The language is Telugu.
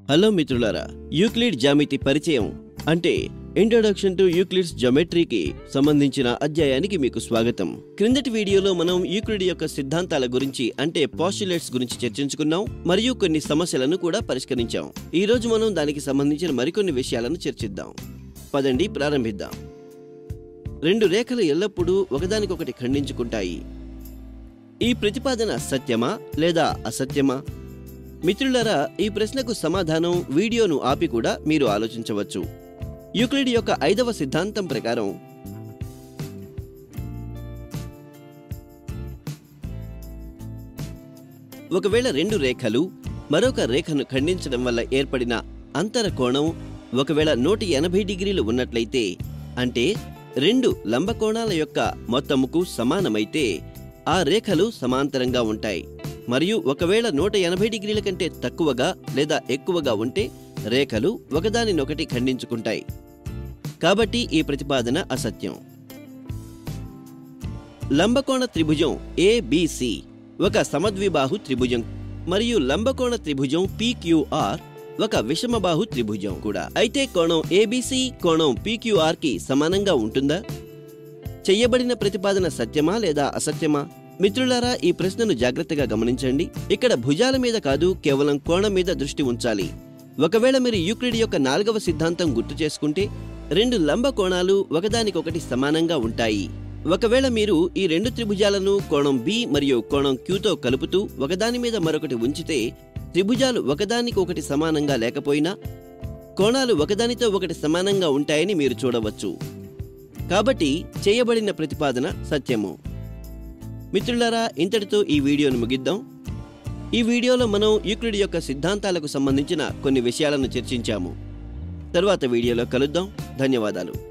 హలో మిత్రులారా యూక్లిడ్ జామితి పరిచయం అంటే ఇంట్రొడక్షన్ టు యూక్లిడ్స్ జోమెట్రీకి సంబంధించిన అధ్యాయానికి మీకు స్వాగతం క్రిందటి వీడియోలో మనం యూక్లిడ్ యొక్క సిద్ధాంతాల గురించి అంటే పాస్టులేట్స్ గురించి చర్చించుకున్నాం మరియు కొన్ని సమస్యలను కూడా పరిష్కరించాం ఈ రోజు మనం దానికి సంబంధించిన మరికొన్ని విషయాలను చర్చిద్దాం పదండి ప్రారంభిద్దాం రెండు రేఖలు ఎల్లప్పుడూ ఒకదానికొకటి ఖండించుకుంటాయి ఈ ప్రతిపాదన సత్యమా లేదా అసత్యమా మిత్రులారా ఈ ప్రశ్నకు సమాధానం వీడియోను ఆపి కూడా మీరు ఆలోచించవచ్చు యూక్లిడ్ యొక్క ఐదవ సిద్ధాంతం ప్రకారం ఒకవేళ రెండు రేఖలు మరొక రేఖను ఖండించడం వల్ల ఏర్పడిన అంతర కోణం ఒకవేళ నూట ఎనభై డిగ్రీలు ఉన్నట్లయితే అంటే రెండు లంబకోణాల యొక్క మొత్తముకు సమానమైతే ఆ రేఖలు సమాంతరంగా ఉంటాయి మరియు ఒకవేళ నూట ఎనభై డిగ్రీల కంటే తక్కువగా లేదా ఎక్కువగా ఉంటే రేఖలు ఒకదానినొకటి ఖండించుకుంటాయి కాబట్టి ఈ ప్రతిపాదన అసత్యం లంబకోణ త్రిభుజం ఏబిసి ఒక సమద్విబాహు త్రిభుజం మరియు లంబకోణ త్రిభుజం పిక్యూఆర్ ఒక విషమబాహు త్రిభుజం కూడా అయితే కోణం ఏబిసి కోణం పిక్యూఆర్ కి సమానంగా ఉంటుందా చెయ్యబడిన ప్రతిపాదన సత్యమా లేదా అసత్యమా మిత్రులారా ఈ ప్రశ్నను జాగ్రత్తగా గమనించండి ఇక్కడ భుజాల మీద కాదు కేవలం కోణం మీద దృష్టి ఉంచాలి ఒకవేళ మీరు యూక్లిడ్ యొక్క నాలుగవ సిద్ధాంతం గుర్తు చేసుకుంటే రెండు లంబ కోణాలు ఒకదానికొకటి సమానంగా ఉంటాయి ఒకవేళ మీరు ఈ రెండు త్రిభుజాలను కోణం బి మరియు కోణం క్యూతో కలుపుతూ ఒకదాని మీద మరొకటి ఉంచితే త్రిభుజాలు ఒకదానికి ఒకటి సమానంగా లేకపోయినా కోణాలు ఒకదానితో ఒకటి సమానంగా ఉంటాయని మీరు చూడవచ్చు కాబట్టి చేయబడిన ప్రతిపాదన సత్యము మిత్రులారా ఇంతటితో ఈ వీడియోను ముగిద్దాం ఈ వీడియోలో మనం యూక్లిడ్ యొక్క సిద్ధాంతాలకు సంబంధించిన కొన్ని విషయాలను చర్చించాము తరువాత వీడియోలో కలుద్దాం ధన్యవాదాలు